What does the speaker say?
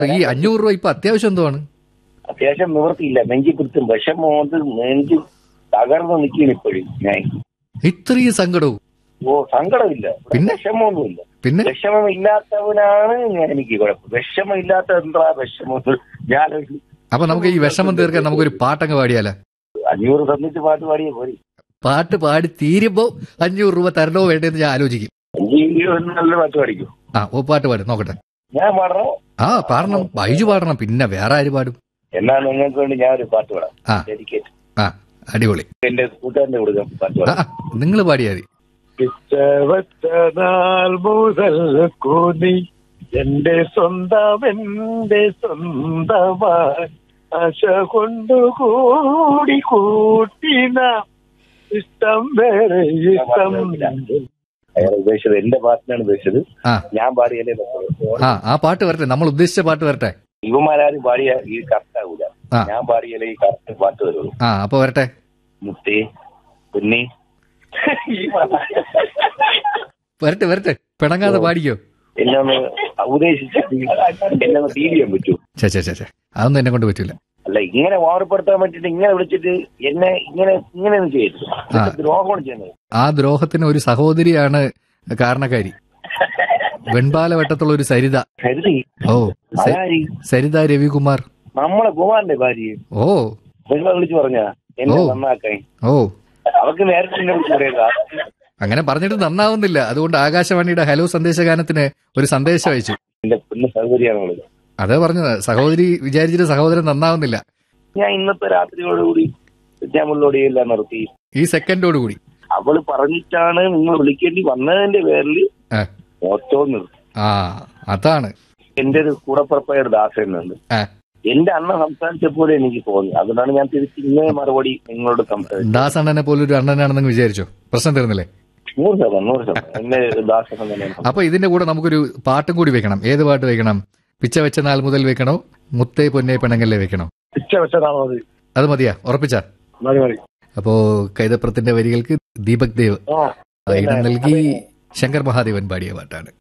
ഈ അഞ്ഞൂറ് രൂപ ഇപ്പൊ അത്യാവശ്യം എന്തുവാണ് അത്യാവശ്യം നിവൃത്തിയില്ല നെഞ്ചി പിടുത്തും വിഷമം കൊണ്ട് നെഞ്ച് തകർന്ന് നിൽക്കുകയാണ് ഇപ്പോഴും ഞാൻ ഇത്രയും സങ്കടവും ഓ സങ്കടമില്ല പിന്നെ? വിഷമമൊന്നുമില്ല പിന്നെ വിഷമം ഇല്ലാത്തവനാണ് ഞാൻ എനിക്ക് കുഴപ്പം വിഷമം ഇല്ലാത്ത എന്താ വിഷമം ഞാൻ ഒരു അപ്പൊ നമുക്ക് ഈ വിഷമം തീർക്കാൻ നമുക്കൊരു പാട്ടങ്ങ് പാടിയാലോ അഞ്ഞൂറ് തന്നിട്ട് പാട്ട് പാടിയ പോരി പാട്ട് പാടി തീരുമ്പോ അഞ്ഞൂറ് രൂപ തരണോ വേണ്ടെന്ന് ഞാൻ ആലോചിക്കും അഞ്ച് നല്ല പാട്ട് പാടിക്കും ആ ഓ പാട്ട് പാടും നോക്കട്ടെ ഞാൻ പാടണോ ആ പാടണം ബൈജു പാടണം പിന്നെ വേറെ ആര് പാടും എന്നാ നിങ്ങൾക്ക് വേണ്ടി ഞാൻ ഒരു പാട്ട് പാടാം ആ. ഡെഡിക്കേറ്റ് ആ അടിപൊളി എന്റെ കൂട്ടുകാരന്റെ കൊടുക്കാം പാട്ട് ആ പാടാം നിങ്ങൾ പാടിയാ മതി പിച്ചവച്ച നാൾ മുതൽ കൂനി എന്റെ സ്വന്തം എന്റെ സ്വന്തമായി ആശ കൊണ്ടു കൂടി കൂട്ടിന ഇഷ്ടം വേറെ ഇഷ്ടം അയാൾ ഉദ്ദേശിച്ചത് എന്റെ പാട്ടിനാണ് ഉദ്ദേശിച്ചത് ആ ഞാൻ പാടിയല്ലേ പറ്റുള്ളൂ. ആ ആ പാട്ട് വരട്ടെ നമ്മൾ ഉദ്ദേശിച്ച പാട്ട് വരട്ടെ ഇവന്മാരും പാടിയ ഈ കറക്റ്റ് ആകൂല ആ. ഞാൻ പാടിയാലേ ഈ കറക്റ്റ് പാട്ട് വരുള്ളൂ ആ അപ്പൊ വരട്ടെ മുത്തേ കുന്നി ഈ പാട്ട്. വരട്ടെ വരട്ടെ പിണങ്ങാതെ പാടിക്കോ എന്നെ ഒന്ന് ഉപദേശിച്ചിട്ട് എന്നെ ഒന്ന് ഫീൽ ചെയ്യാൻ പറ്റൂ ചേ ചേ ചേ ചേ അതൊന്നും എന്നെ കൊണ്ട് പറ്റൂല അല്ല ഇങ്ങനെ ഓർപ്പെടുത്താൻ പറ്റിട്ട് ഇങ്ങനെ വിളിച്ചിട്ട് എന്നെ ഇങ്ങനെ ഇങ്ങനെ ഒന്നും ചെയ്യരുത് ഇതൊക്കെ ദ്രോഹമാണ് ചെയ്യുന്നത് ആ ദ്രോഹത്തിന് ഒരു സഹോദരിയാണ് കാരണക്കാരി വെൺപാല വട്ടത്തുള്ള ഒരു സരിത കരുതി ഓ സ- ആരി സരിത രവികുമാർ നമ്മളെ കുമാരന്റെ ഭാര്യ ഓ നിങ്ങളെ വിളിച്ചു പറഞ്ഞ എന്നെ ഓ. നന്നാക്കാൻ ഓ അവർക്ക് നേരത്തെ എന്നെ വിളിച്ചു പറയാ അങ്ങനെ പറഞ്ഞിട്ട് നന്നാവുന്നില്ല അതുകൊണ്ട് ആകാശവാണിയുടെ ഹലോ സന്ദേശഗാനത്തിന് ഒരു സന്ദേശം അയച്ചു എന്റെ പെണ്ണ് സഹോദരിയാണ് വിളിച്ചത് അതേ പറഞ്ഞത് സഹോദരി വിചാരിച്ചിട്ട് സഹോദരൻ നന്നാവുന്നില്ല ഞാൻ ഇന്നത്തെ രാത്രിയോടുകൂടി ഞാൻ എല്ലാം നിർത്തി ഈ സെക്കൻഡോടുകൂടി അവള് പറഞ്ഞിട്ടാണ് നിങ്ങൾ വിളിക്കേണ്ടി വന്നതിന്റെ പേരിൽ ആ, മൊത്തവും നിർത്തി ആ അതാണ് എന്റെ ഒരു കൂടപ്പുറപ്പായ ഒരു ദാസനുണ്ട് ആ, എന്റെ അണ്ണ സംസാരിച്ചപ്പോലെ എനിക്ക് തോന്നി അതുകൊണ്ടാണ് ഞാൻ തിരിച്ച് ഇങ്ങനെ മറുപടി നിങ്ങളോട് സംസാരിച്ചത് ദാസ് അണ്ണനെ പോലെ ഒരു അണ്ണനാണെന്ന് വിചാരിച്ചോ പ്രശ്നം തീർന്നില്ലേ നൂറ് ശതമാനം നൂറ് ശതമാനം എന്നെ ഒരു ദാസൻ തന്നെയാണ് അപ്പൊ ഇതിന്റെ കൂടെ നമുക്കൊരു പാട്ടും കൂടി വെക്കണം ഏത് പാട്ട് വെക്കണം പിച്ച വെച്ച നാൾ മുതൽ വെക്കണോ മുത്തേ പൊന്നേ പെണങ്ങല്ലേ വെക്കണോ പിച്ച വെച്ചതാണോ അത് അത് മതിയാ ഉറപ്പിച്ച മതി മതി അപ്പോ കൈതപ്രത്തിന്റെ വരികൾക്ക് ദീപക് ദേവ് ആ ഇടം നൽകി ശങ്കർ മഹാദേവൻ പാടിയ പാട്ടാണ്